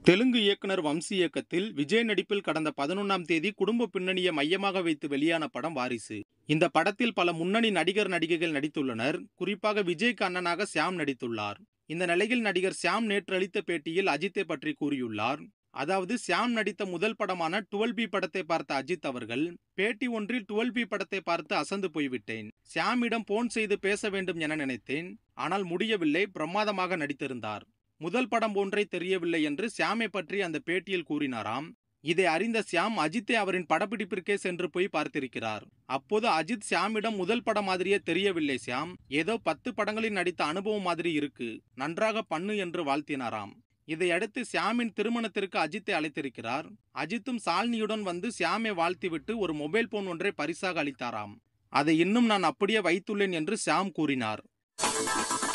தெலுங்கு இயக்குனர் வம்சி இயக்கத்தில் விஜய் நடிப்பில் கடந்த பதினொன்றாம் தேதி குடும்ப பின்னணியை மையமாக வைத்து வெளியான படம் வாரிசு இந்த படத்தில் பல முன்னணி நடிகர் நடிகைகள் நடித்துள்ளனர் குறிப்பாக விஜய்க்கு அண்ணனாக சியாம் நடித்துள்ளார் இந்த நிலையில் நடிகர் சியாம் நேற்று அளித்த பேட்டியில் அஜித்தை பற்றி கூறியுள்ளார் அதாவது சியாம் நடித்த முதல் படமான டுவெல் பி படத்தை பார்த்த அஜித் அவர்கள் பேட்டி ஒன்றில் டுவெல் பி படத்தை பார்த்து அசந்து போய்விட்டேன் சியாமிடம் போன் செய்து பேச வேண்டும் என நினைத்தேன் ஆனால் முடியவில்லை பிரமாதமாக நடித்திருந்தார் முதல் படம் ஒன்றை தெரியவில்லை என்று சியாமை பற்றி அந்த பேட்டியில் கூறினாராம் இதை அறிந்த சியாம் அஜித்தை அவரின் படப்பிடிப்பிற்கே சென்று போய் பார்த்திருக்கிறார் அப்போது அஜித் சியாமிடம் முதல் படம் மாதிரியே தெரியவில்லை சியாம் ஏதோ பத்து படங்களில் நடித்த அனுபவம் மாதிரி இருக்கு நன்றாக பண்ணு என்று வாழ்த்தினாராம் இதையடுத்து சியாமின் திருமணத்திற்கு அஜித்தை அழைத்திருக்கிறார் அஜித்தும் சால்னியுடன் வந்து சியாமை வாழ்த்திவிட்டு ஒரு மொபைல் போன் ஒன்றை பரிசாக அளித்தாராம் அதை இன்னும் நான் அப்படியே வைத்துள்ளேன் என்று சியாம் கூறினார்